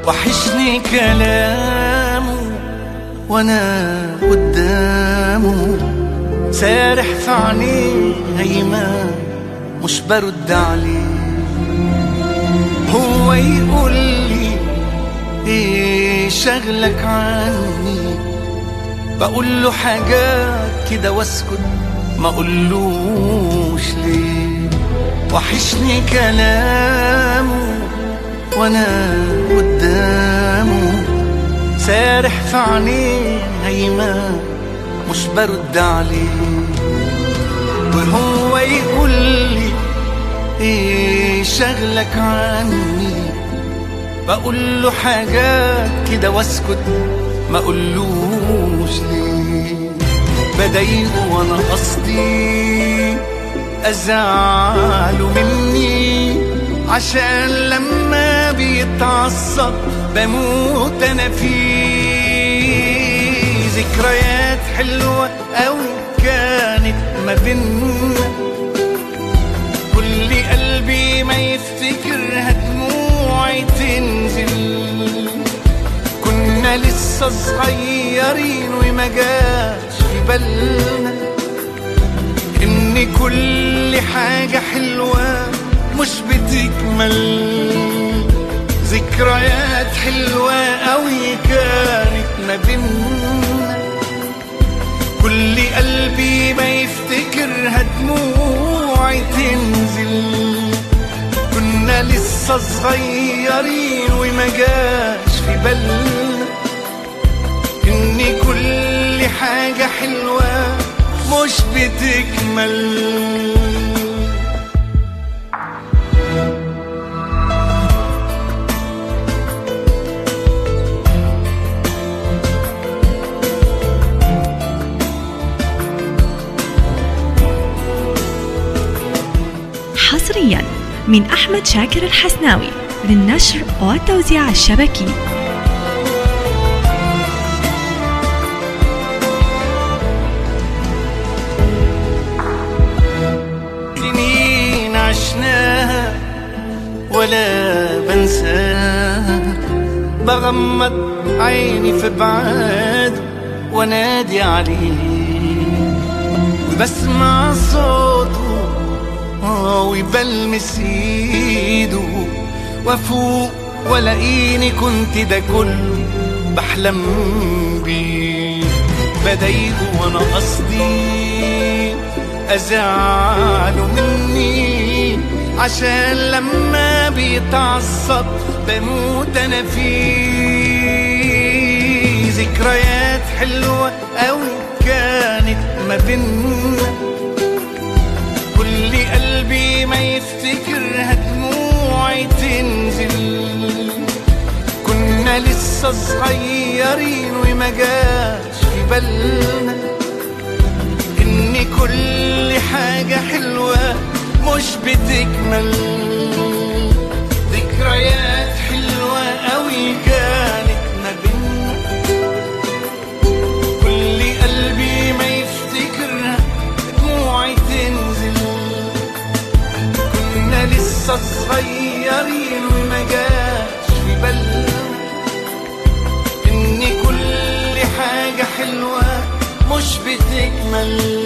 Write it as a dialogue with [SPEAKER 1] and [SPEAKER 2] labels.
[SPEAKER 1] وحشني كلامه وانا قدامه سارح في عينيه هيمان مش برد عليه هو يقول لي ايه شغلك عني بقول له حاجات كده واسكت ما اقولوش ليه وحشني كلامه وانا قدامه سارح في عينيه هيمان مش برد عليه وهو يقول لي ايه شغلك عني بقول له حاجات كده واسكت ما اقولوش ليه بضايقه وانا قصدي ازعله مني عشان لما بيتعصب بموت انا فيه ذكريات حلوة قوي كانت ما بينا كل قلبي ما يفتكرها دموعي تنزل كنا لسه صغيرين وما جاش في بالنا ان كل حاجة حلوة مش بتكمل ذكريات حلوة قوي كانت ما بينا كل قلبي ما يفتكرها دموعي تنزل كنا لسه صغيرين وما جاش في بالنا ان كل حاجة حلوة مش بتكمل
[SPEAKER 2] حصريا من أحمد شاكر الحسناوي للنشر والتوزيع الشبكي
[SPEAKER 1] سنين عشناها ولا بنساها بغمض عيني في بعاد وانادي عليه وبسمع صوته آه، وبلمس ايده وافوق والاقيني كنت ده كله بحلم بيه بضايقه وانا قصدي ازعله مني عشان لما بيتعصب بموت انا فيه ذكريات حلوة قوي كانت ما بينا كل قلبي ما يفتكرها دموعي تنزل كنا لسه صغيرين وما جاش في بالنا ان كل حاجة حلوة مش بتكمل ذكريات حلوة قوي كانت ما بينا كل قلبي ما يفتكرها دموعي تنزل كنا لسه صغيرين وما جاش في بالنا ان كل حاجة حلوة مش بتكمل